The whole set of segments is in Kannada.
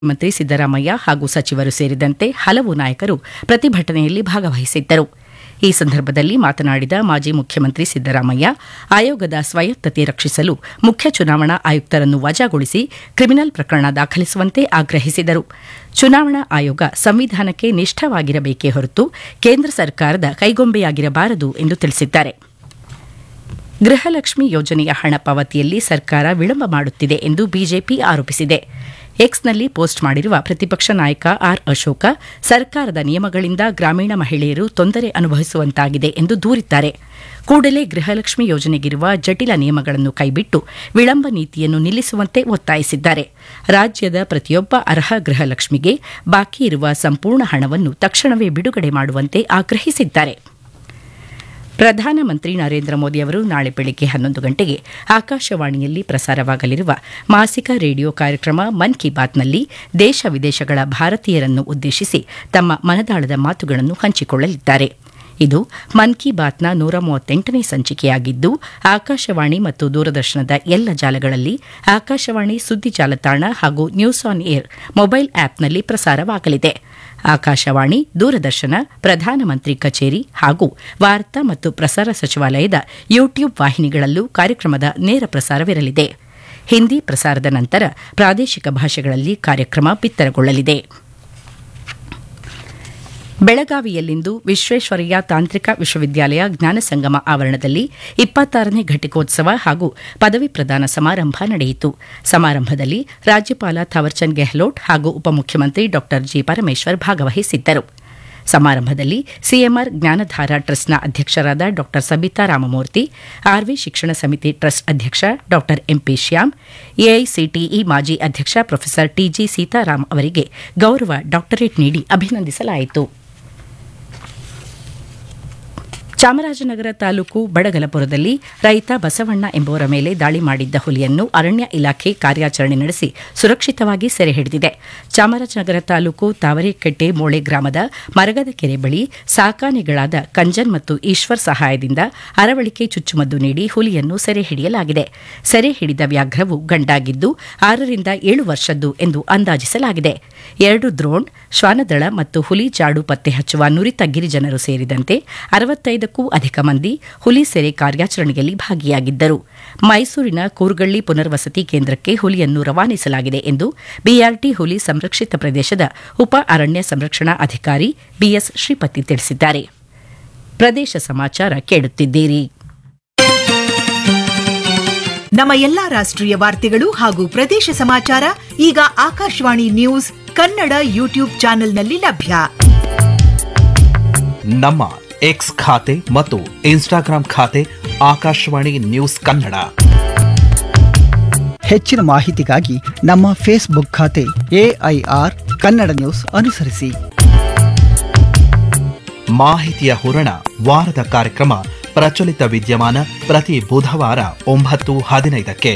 ಮುಖ್ಯಮಂತ್ರಿ ಸಿದ್ದರಾಮಯ್ಯ ಹಾಗೂ ಸಚಿವರು ಸೇರಿದಂತೆ ಹಲವು ನಾಯಕರು ಪ್ರತಿಭಟನೆಯಲ್ಲಿ ಭಾಗವಹಿಸಿದ್ದರು ಈ ಸಂದರ್ಭದಲ್ಲಿ ಮಾತನಾಡಿದ ಮಾಜಿ ಮುಖ್ಯಮಂತ್ರಿ ಸಿದ್ದರಾಮಯ್ಯ ಆಯೋಗದ ಸ್ವಾಯತ್ತತೆ ರಕ್ಷಿಸಲು ಮುಖ್ಯ ಚುನಾವಣಾ ಆಯುಕ್ತರನ್ನು ವಜಾಗೊಳಿಸಿ ಕ್ರಿಮಿನಲ್ ಪ್ರಕರಣ ದಾಖಲಿಸುವಂತೆ ಆಗ್ರಹಿಸಿದರು ಚುನಾವಣಾ ಆಯೋಗ ಸಂವಿಧಾನಕ್ಕೆ ನಿಷ್ಠವಾಗಿರಬೇಕೇ ಹೊರತು ಕೇಂದ್ರ ಸರ್ಕಾರದ ಕೈಗೊಂಬೆಯಾಗಿರಬಾರದು ಎಂದು ತಿಳಿಸಿದ್ದಾರೆ ಗೃಹಲಕ್ಷ್ಮಿ ಯೋಜನೆಯ ಹಣ ಪಾವತಿಯಲ್ಲಿ ಸರ್ಕಾರ ವಿಳಂಬ ಮಾಡುತ್ತಿದೆ ಎಂದು ಬಿಜೆಪಿ ಆರೋಪಿಸಿದೆ ಎಕ್ಸ್ನಲ್ಲಿ ಪೋಸ್ಟ್ ಮಾಡಿರುವ ಪ್ರತಿಪಕ್ಷ ನಾಯಕ ಆರ್ ಅಶೋಕ ಸರ್ಕಾರದ ನಿಯಮಗಳಿಂದ ಗ್ರಾಮೀಣ ಮಹಿಳೆಯರು ತೊಂದರೆ ಅನುಭವಿಸುವಂತಾಗಿದೆ ಎಂದು ದೂರಿದ್ದಾರೆ ಕೂಡಲೇ ಗೃಹಲಕ್ಷ್ಮಿ ಯೋಜನೆಗಿರುವ ಜಟಿಲ ನಿಯಮಗಳನ್ನು ಕೈಬಿಟ್ಟು ವಿಳಂಬ ನೀತಿಯನ್ನು ನಿಲ್ಲಿಸುವಂತೆ ಒತ್ತಾಯಿಸಿದ್ದಾರೆ ರಾಜ್ಯದ ಪ್ರತಿಯೊಬ್ಬ ಅರ್ಹ ಗೃಹಲಕ್ಷ್ಮಿಗೆ ಬಾಕಿ ಇರುವ ಸಂಪೂರ್ಣ ಹಣವನ್ನು ತಕ್ಷಣವೇ ಬಿಡುಗಡೆ ಮಾಡುವಂತೆ ಆಗ್ರಹಿಸಿದ್ದಾರೆ ಪ್ರಧಾನಮಂತ್ರಿ ನರೇಂದ್ರ ಮೋದಿ ಅವರು ನಾಳೆ ಬೆಳಗ್ಗೆ ಹನ್ನೊಂದು ಗಂಟೆಗೆ ಆಕಾಶವಾಣಿಯಲ್ಲಿ ಪ್ರಸಾರವಾಗಲಿರುವ ಮಾಸಿಕ ರೇಡಿಯೋ ಕಾರ್ಯಕ್ರಮ ಮನ್ ಕಿ ಬಾತ್ನಲ್ಲಿ ದೇಶ ವಿದೇಶಗಳ ಭಾರತೀಯರನ್ನು ಉದ್ದೇಶಿಸಿ ತಮ್ಮ ಮನದಾಳದ ಮಾತುಗಳನ್ನು ಹಂಚಿಕೊಳ್ಳಲಿದ್ದಾರೆ ಇದು ಮನ್ ಕಿ ಬಾತ್ನ ನೂರ ಮೂವತ್ತೆಂಟನೇ ಸಂಚಿಕೆಯಾಗಿದ್ದು ಆಕಾಶವಾಣಿ ಮತ್ತು ದೂರದರ್ಶನದ ಎಲ್ಲ ಜಾಲಗಳಲ್ಲಿ ಆಕಾಶವಾಣಿ ಸುದ್ದಿ ಜಾಲತಾಣ ಹಾಗೂ ನ್ಯೂಸ್ ಆನ್ ಏರ್ ಮೊಬೈಲ್ ಆಪ್ನಲ್ಲಿ ಪ್ರಸಾರವಾಗಲಿದೆ ಆಕಾಶವಾಣಿ ದೂರದರ್ಶನ ಪ್ರಧಾನಮಂತ್ರಿ ಕಚೇರಿ ಹಾಗೂ ವಾರ್ತಾ ಮತ್ತು ಪ್ರಸಾರ ಸಚಿವಾಲಯದ ಯೂಟ್ಯೂಬ್ ವಾಹಿನಿಗಳಲ್ಲೂ ಕಾರ್ಯಕ್ರಮದ ನೇರ ಪ್ರಸಾರವಿರಲಿದೆ ಹಿಂದಿ ಪ್ರಸಾರದ ನಂತರ ಪ್ರಾದೇಶಿಕ ಭಾಷೆಗಳಲ್ಲಿ ಕಾರ್ಯಕ್ರಮ ಬಿತ್ತರಗೊಳ್ಳಲಿದೆ ಬೆಳಗಾವಿಯಲ್ಲಿಂದು ವಿಶ್ವೇಶ್ವರಯ್ಯ ತಾಂತ್ರಿಕ ವಿಶ್ವವಿದ್ಯಾಲಯ ಜ್ಞಾನ ಸಂಗಮ ಆವರಣದಲ್ಲಿ ಇಪ್ಪತ್ತಾರನೇ ಘಟಿಕೋತ್ಸವ ಹಾಗೂ ಪದವಿ ಪ್ರದಾನ ಸಮಾರಂಭ ನಡೆಯಿತು ಸಮಾರಂಭದಲ್ಲಿ ರಾಜ್ಯಪಾಲ ಥಾವರ್ಚಂದ್ ಗೆಹ್ಲೋಟ್ ಹಾಗೂ ಉಪಮುಖ್ಯಮಂತ್ರಿ ಡಾ ಜಿ ಪರಮೇಶ್ವರ್ ಭಾಗವಹಿಸಿದ್ದರು ಸಮಾರಂಭದಲ್ಲಿ ಸಿಎಂಆರ್ ಜ್ಞಾನಧಾರ ಟ್ರಸ್ಟ್ನ ಅಧ್ಯಕ್ಷರಾದ ಡಾ ಸಬಿತಾ ರಾಮಮೂರ್ತಿ ಆರ್ವಿ ಶಿಕ್ಷಣ ಸಮಿತಿ ಟ್ರಸ್ಟ್ ಅಧ್ಯಕ್ಷ ಡಾ ಎಂಪಿ ಶ್ಯಾಮ್ ಎಐಸಿಟಿಇ ಮಾಜಿ ಅಧ್ಯಕ್ಷ ಪ್ರೊಫೆಸರ್ ಟಿಜಿ ಸೀತಾರಾಮ್ ಅವರಿಗೆ ಗೌರವ ಡಾಕ್ಟರೇಟ್ ನೀಡಿ ಅಭಿನಂದಿಸಲಾಯಿತು ಚಾಮರಾಜನಗರ ತಾಲೂಕು ಬಡಗಲಪುರದಲ್ಲಿ ರೈತ ಬಸವಣ್ಣ ಎಂಬುವರ ಮೇಲೆ ದಾಳಿ ಮಾಡಿದ್ದ ಹುಲಿಯನ್ನು ಅರಣ್ಯ ಇಲಾಖೆ ಕಾರ್ಯಾಚರಣೆ ನಡೆಸಿ ಸುರಕ್ಷಿತವಾಗಿ ಸೆರೆ ಹಿಡಿದಿದೆ ಚಾಮರಾಜನಗರ ತಾಲೂಕು ತಾವರೆಕೆಟ್ಟೆ ಮೋಳೆ ಗ್ರಾಮದ ಮರಗದ ಕೆರೆ ಬಳಿ ಸಾಕಾನೆಗಳಾದ ಕಂಜನ್ ಮತ್ತು ಈಶ್ವರ್ ಸಹಾಯದಿಂದ ಅರವಳಿಕೆ ಚುಚ್ಚುಮದ್ದು ನೀಡಿ ಹುಲಿಯನ್ನು ಸೆರೆ ಹಿಡಿಯಲಾಗಿದೆ ಸೆರೆ ಹಿಡಿದ ವ್ಯಾಘ್ರವು ಗಂಡಾಗಿದ್ದು ಆರರಿಂದ ಏಳು ವರ್ಷದ್ದು ಎಂದು ಅಂದಾಜಿಸಲಾಗಿದೆ ಎರಡು ದ್ರೋಣ್ ಶ್ವಾನದಳ ಮತ್ತು ಹುಲಿ ಜಾಡು ಪತ್ತೆ ಹಚ್ಚುವ ನುರಿತ ಗಿರಿಜನರು ಸೇರಿದಂತೆ ಅರವತ್ತೈದಕ್ಕೂ ಅಧಿಕ ಮಂದಿ ಹುಲಿ ಸೆರೆ ಕಾರ್ಯಾಚರಣೆಯಲ್ಲಿ ಭಾಗಿಯಾಗಿದ್ದರು ಮೈಸೂರಿನ ಕೂರ್ಗಳ್ಳಿ ಪುನರ್ವಸತಿ ಕೇಂದ್ರಕ್ಕೆ ಹುಲಿಯನ್ನು ರವಾನಿಸಲಾಗಿದೆ ಎಂದು ಬಿಆರ್ಟಿ ಹುಲಿ ಸಂರಕ್ಷಿತ ಪ್ರದೇಶದ ಉಪ ಅರಣ್ಯ ಸಂರಕ್ಷಣಾ ಅಧಿಕಾರಿ ಬಿಎಸ್ ಶ್ರೀಪತಿ ತಿಳಿಸಿದ್ದಾರೆ ಪ್ರದೇಶ ಸಮಾಚಾರ ಕೇಳುತ್ತಿದ್ದೀರಿ ನಮ್ಮ ಎಲ್ಲಾ ರಾಷ್ಟ್ರೀಯ ವಾರ್ತೆಗಳು ಹಾಗೂ ಪ್ರದೇಶ ಸಮಾಚಾರ ಈಗ ಆಕಾಶವಾಣಿ ನ್ಯೂಸ್ ಕನ್ನಡ ಯೂಟ್ಯೂಬ್ ಚಾನೆಲ್ನಲ್ಲಿ ಲಭ್ಯ ನಮ್ಮ ಎಕ್ಸ್ ಖಾತೆ ಮತ್ತು ಇನ್ಸ್ಟಾಗ್ರಾಂ ಖಾತೆ ಆಕಾಶವಾಣಿ ನ್ಯೂಸ್ ಕನ್ನಡ ಹೆಚ್ಚಿನ ಮಾಹಿತಿಗಾಗಿ ನಮ್ಮ ಫೇಸ್ಬುಕ್ ಖಾತೆ ಎಐಆರ್ ಕನ್ನಡ ನ್ಯೂಸ್ ಅನುಸರಿಸಿ ಮಾಹಿತಿಯ ಹೂರಣ ವಾರದ ಕಾರ್ಯಕ್ರಮ ಪ್ರಚಲಿತ ವಿದ್ಯಮಾನ ಪ್ರತಿ ಬುಧವಾರ ಒಂಬತ್ತು ಹದಿನೈದಕ್ಕೆ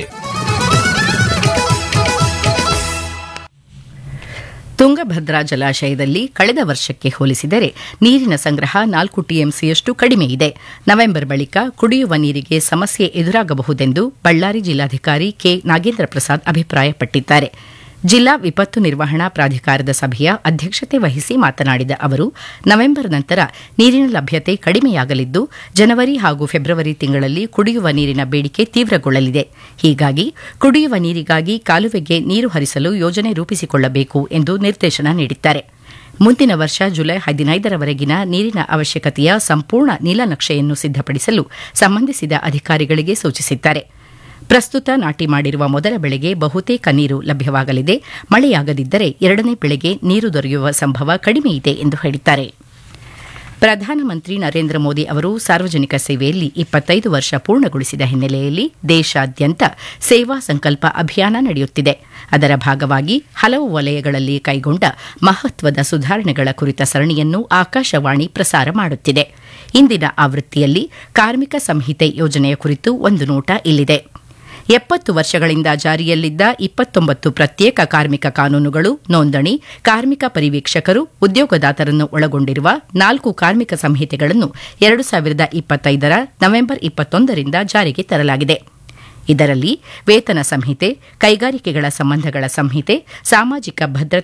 ತುಂಗಭದ್ರಾ ಜಲಾಶಯದಲ್ಲಿ ಕಳೆದ ವರ್ಷಕ್ಕೆ ಹೋಲಿಸಿದರೆ ನೀರಿನ ಸಂಗ್ರಹ ನಾಲ್ಕು ಟಿಎಂಸಿಯಷ್ಟು ಕಡಿಮೆ ಇದೆ ನವೆಂಬರ್ ಬಳಿಕ ಕುಡಿಯುವ ನೀರಿಗೆ ಸಮಸ್ಯೆ ಎದುರಾಗಬಹುದೆಂದು ಬಳ್ಳಾರಿ ಜಿಲ್ಲಾಧಿಕಾರಿ ಕೆ ನಾಗೇಂದ್ರ ಪ್ರಸಾದ್ ಅಭಿಪ್ರಾಯಪಟ್ಟಿದ್ದಾರೆ ಜಿಲ್ಲಾ ವಿಪತ್ತು ನಿರ್ವಹಣಾ ಪ್ರಾಧಿಕಾರದ ಸಭೆಯ ಅಧ್ಯಕ್ಷತೆ ವಹಿಸಿ ಮಾತನಾಡಿದ ಅವರು ನವೆಂಬರ್ ನಂತರ ನೀರಿನ ಲಭ್ಯತೆ ಕಡಿಮೆಯಾಗಲಿದ್ದು ಜನವರಿ ಹಾಗೂ ಫೆಬ್ರವರಿ ತಿಂಗಳಲ್ಲಿ ಕುಡಿಯುವ ನೀರಿನ ಬೇಡಿಕೆ ತೀವ್ರಗೊಳ್ಳಲಿದೆ ಹೀಗಾಗಿ ಕುಡಿಯುವ ನೀರಿಗಾಗಿ ಕಾಲುವೆಗೆ ನೀರು ಹರಿಸಲು ಯೋಜನೆ ರೂಪಿಸಿಕೊಳ್ಳಬೇಕು ಎಂದು ನಿರ್ದೇಶನ ನೀಡಿದ್ದಾರೆ ಮುಂದಿನ ವರ್ಷ ಜುಲೈ ಹದಿನೈದರವರೆಗಿನ ನೀರಿನ ಅವಶ್ಯಕತೆಯ ಸಂಪೂರ್ಣ ನೀಲನಕ್ಷೆಯನ್ನು ಸಿದ್ದಪಡಿಸಲು ಸಂಬಂಧಿಸಿದ ಅಧಿಕಾರಿಗಳಿಗೆ ಸೂಚಿಸಿದ್ದಾರೆ ಪ್ರಸ್ತುತ ನಾಟಿ ಮಾಡಿರುವ ಮೊದಲ ಬೆಳೆಗೆ ಬಹುತೇಕ ನೀರು ಲಭ್ಯವಾಗಲಿದೆ ಮಳೆಯಾಗದಿದ್ದರೆ ಎರಡನೇ ಬೆಳೆಗೆ ನೀರು ದೊರೆಯುವ ಸಂಭವ ಕಡಿಮೆ ಇದೆ ಎಂದು ಹೇಳಿದ್ದಾರೆ ಪ್ರಧಾನಮಂತ್ರಿ ನರೇಂದ್ರ ಮೋದಿ ಅವರು ಸಾರ್ವಜನಿಕ ಸೇವೆಯಲ್ಲಿ ಇಪ್ಪತ್ತೈದು ವರ್ಷ ಪೂರ್ಣಗೊಳಿಸಿದ ಹಿನ್ನೆಲೆಯಲ್ಲಿ ದೇಶಾದ್ಯಂತ ಸೇವಾ ಸಂಕಲ್ಪ ಅಭಿಯಾನ ನಡೆಯುತ್ತಿದೆ ಅದರ ಭಾಗವಾಗಿ ಹಲವು ವಲಯಗಳಲ್ಲಿ ಕೈಗೊಂಡ ಮಹತ್ವದ ಸುಧಾರಣೆಗಳ ಕುರಿತ ಸರಣಿಯನ್ನು ಆಕಾಶವಾಣಿ ಪ್ರಸಾರ ಮಾಡುತ್ತಿದೆ ಇಂದಿನ ಆವೃತ್ತಿಯಲ್ಲಿ ಕಾರ್ಮಿಕ ಸಂಹಿತೆ ಯೋಜನೆಯ ಕುರಿತು ಒಂದು ನೋಟ ಇಲ್ಲಿದೆ ಎಪ್ಪತ್ತು ವರ್ಷಗಳಿಂದ ಜಾರಿಯಲ್ಲಿದ್ದ ಇಪ್ಪತ್ತೊಂಬತ್ತು ಪ್ರತ್ಯೇಕ ಕಾರ್ಮಿಕ ಕಾನೂನುಗಳು ನೋಂದಣಿ ಕಾರ್ಮಿಕ ಪರಿವೀಕ್ಷಕರು ಉದ್ಯೋಗದಾತರನ್ನು ಒಳಗೊಂಡಿರುವ ನಾಲ್ಕು ಕಾರ್ಮಿಕ ಸಂಹಿತೆಗಳನ್ನು ಎರಡು ಸಾವಿರದ ಇಪ್ಪತ್ತೈದರ ನವೆಂಬರ್ ಇಪ್ಪತ್ತೊಂದರಿಂದ ಜಾರಿಗೆ ತರಲಾಗಿದೆ ಇದರಲ್ಲಿ ವೇತನ ಸಂಹಿತೆ ಕೈಗಾರಿಕೆಗಳ ಸಂಬಂಧಗಳ ಸಂಹಿತೆ ಸಾಮಾಜಿಕ ಭದ್ರತೆ